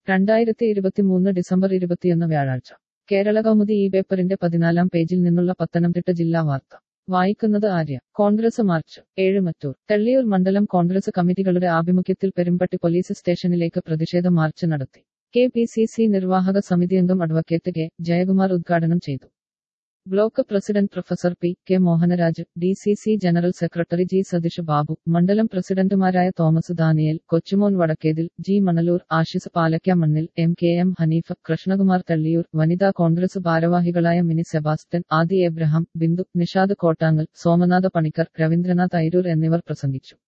രണ്ടായിരത്തി ഇരുപത്തിമൂന്ന് ഡിസംബർ ഇരുപത്തിയൊന്ന് വ്യാഴാഴ്ച കേരള കൗമുദി ഈ പേപ്പറിന്റെ പതിനാലാം പേജിൽ നിന്നുള്ള പത്തനംതിട്ട ജില്ലാ വാർത്ത വായിക്കുന്നത് ആര്യ കോൺഗ്രസ് മാർച്ച് ഏഴുമറ്റൂർ തെള്ളിയൂർ മണ്ഡലം കോൺഗ്രസ് കമ്മിറ്റികളുടെ ആഭിമുഖ്യത്തിൽ പെരുമ്പട്ടി പോലീസ് സ്റ്റേഷനിലേക്ക് പ്രതിഷേധ മാർച്ച് നടത്തി കെ പി സി സി നിർവാഹക സമിതി അംഗം അഡ്വക്കേറ്റ് കെ ജയകുമാർ ഉദ്ഘാടനം ചെയ്തു block president professor P K Mohanaraj D C C general secretary G Satheesh Babu മണ്ഡലം പ്രസിഡന്റുമാരായ Thomas Daniel Kochumon Vadakkethil G Manaloor Ashis Palakkamannil M K M Haneefa Krishnakumar Thalliyoor വനിതാ കോൺഗ്രസ് ഭാരവാഹികളായ മിനി സെബാസ്റ്റ്യൻ ആദി എബ്രഹാം ബിന്ദു നിഷാദ് കോട്ടാങ്ങൽ സോമനാഥ പണിക്കർ രവീന്ദ്രനാഥ് ഐരൂർ എന്നിവർ പ്രസംഗിച്ചു